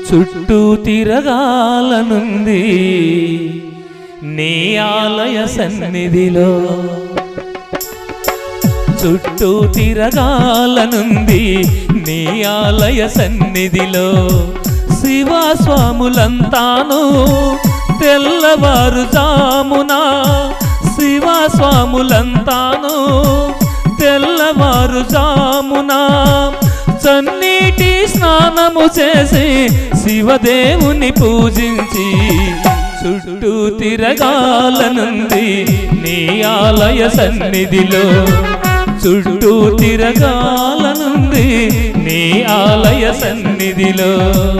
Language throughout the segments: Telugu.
చుట్టూ తిరగాలనుంది నీ ఆలయ సన్నిధిలో చుట్టూ తిరగాలనుంది నీ ఆలయ సన్నిధిలో శివస్వాములంతాను తెల్లవారుజామున శివస్వాములంతాను తెల్లవారుజామున చన్నీటి స్నానము చేసి శివదేవుని పూజించి చుట్టూ తిరగాలనుంది నీ ఆలయ సన్నిధిలో చుట్టూ తిరగాలనుంది నీ ఆలయ సన్నిధిలో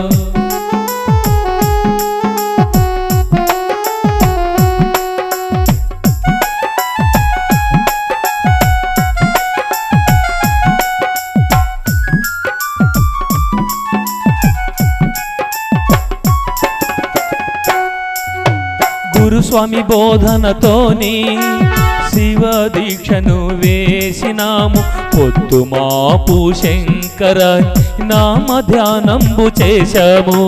గురుస్వామి బోధనతోని శివ దీక్షను వేసినాము పొద్దు మాపు శంకర నామ ధ్యానంబు చేశాము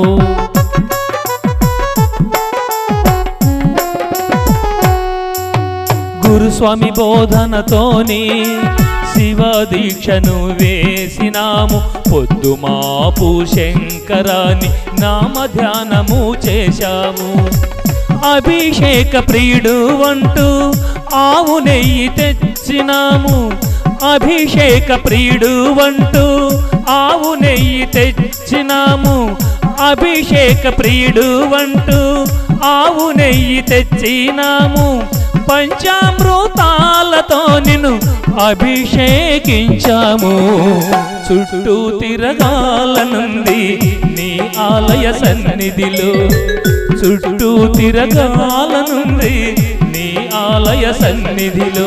గురుస్వామి బోధనతోని శివ దీక్షను వేసినాము పొద్దు మాపు శంకరాని నామ ధ్యానము చేశాము అభిషేక ప్రియుడు అంటూ ఆవు నెయ్యి తెచ్చినాము అభిషేక ప్రియుడు అంటూ ఆవు నెయ్యి తెచ్చినాము అభిషేక ప్రియుడు అంటూ ఆవు నెయ్యి తెచ్చినాము పంచామృతాలతో నిన్ను అభిషేకించాము చుట్టూ తిరగాలనుంది నీ ఆలయ సన్నిధిలో చుట్టూ తిరగాలనుంది నీ ఆలయ సన్నిధిలో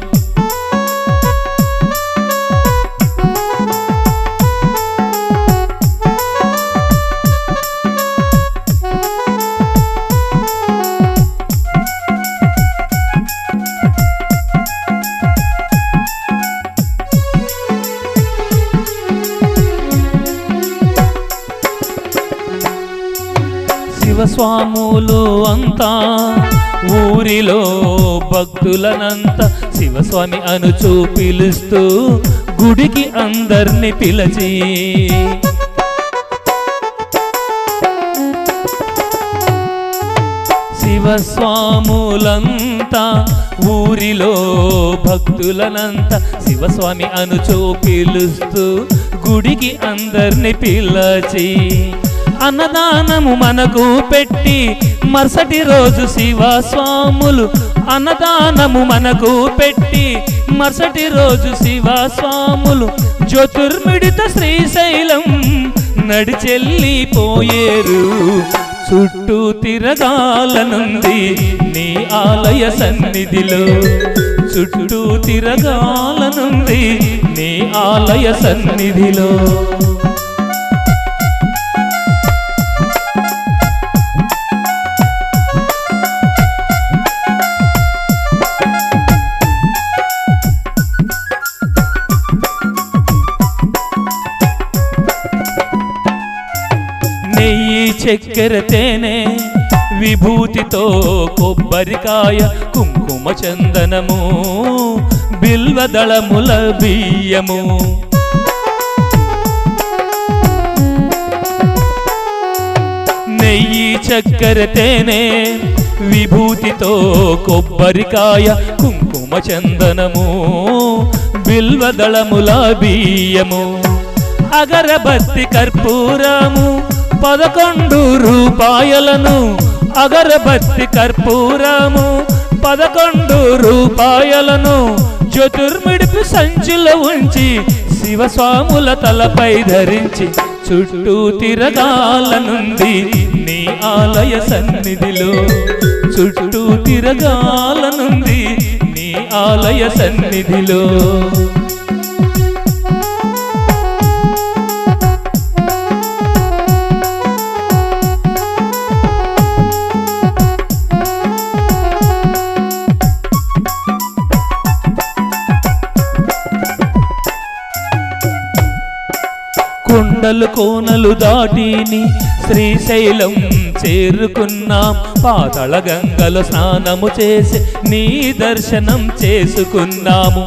శివస్వాములు అంతా ఊరిలో భక్తులనంత శివస్వామి అనుచూ పిలుస్తూ గుడికి అందరిని పిలిచి శివస్వాములంతా ఊరిలో భక్తులనంత శివస్వామి అనుచూ పిలుస్తూ గుడికి అందరిని పిలచి అన్నదానము మనకు పెట్టి మరుసటి రోజు శివస్వాములు అన్నదానము మనకు పెట్టి మరుసటి రోజు శివస్వాములు జ్యోతిర్మిడిత శ్రీశైలం నడిచెల్లిపోయేరు చుట్టూ తిరగాలనుంది నీ ఆలయ సన్నిధిలో చుట్టూ తిరగాలనుంది నీ ఆలయ సన్నిధిలో నెయ్యి చక్కెర తేనె విభూతితో కొబ్బరికాయ కుంకుమ చందనము బిల్వదళముల బియ్యము నెయ్యి చక్కెర తేనె విభూతితో కొబ్బరికాయ కుంకుమ చందనము బిల్వదళముల బియ్యము అగరబత్తి కర్పూరము పదకొండు రూపాయలను అగరబత్తి కర్పూరము పదకొండు రూపాయలను చతుర్మిడిపి సంచిలో ఉంచి శివస్వాముల తలపై ధరించి చుట్టూ తిరగాలనుంది నీ ఆలయ సన్నిధిలో చుట్టూ తిరగాలనుంది నీ ఆలయ సన్నిధిలో కొండలు కోనలు దాటిని శ్రీశైలం చేరుకున్నాం పాతళ గంగలో స్నానము చేసి నీ దర్శనం చేసుకున్నాము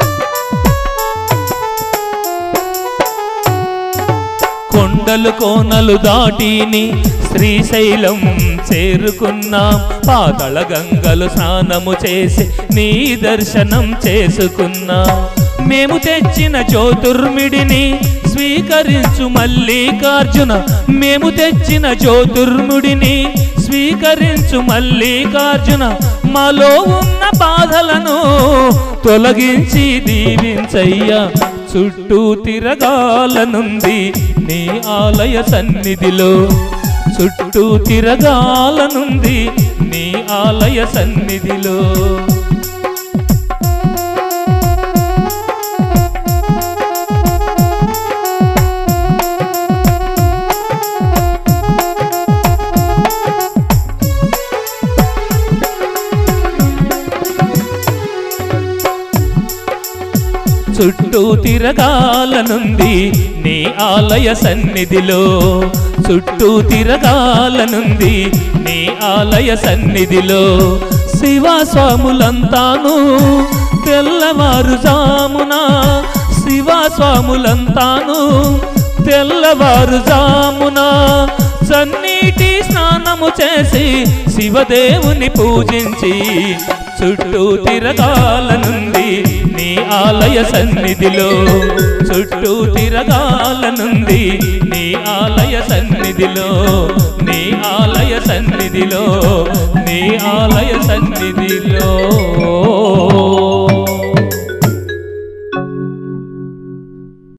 కొండలు కోనలు దాటిని శ్రీశైలం చేరుకున్నాం పాతళ గంగలు స్నానము చేసి నీ దర్శనం చేసుకున్నాం మేము తెచ్చిన జ్యోతిర్మిడిని స్వీకరించు మల్లికార్జున మేము తెచ్చిన జ్యోతిర్ముడిని స్వీకరించు మల్లికార్జున మాలో ఉన్న బాధలను తొలగించి దీవించయ్యా చుట్టూ తిరగాలనుంది నీ ఆలయ సన్నిధిలో చుట్టూ తిరగాలనుంది నీ ఆలయ సన్నిధిలో చుట్టూ తిరగాలనుంది నీ ఆలయ సన్నిధిలో చుట్టూ తిరగాలనుంది నీ ఆలయ సన్నిధిలో శివస్వాములంతాను తెల్లవారుజామున శివస్వాములంతాను తెల్లవారుజామున సన్నీటి స్నానము చేసి శివదేవుని పూజించి చుట్టూ తిరగాలనుంది నీ ఆలయ సన్నిధిలో చుట్టూ తిరగాలనుంది నీ ఆలయ సన్నిధిలో నీ ఆలయ సన్నిధిలో నీ ఆలయ సన్నిధిలో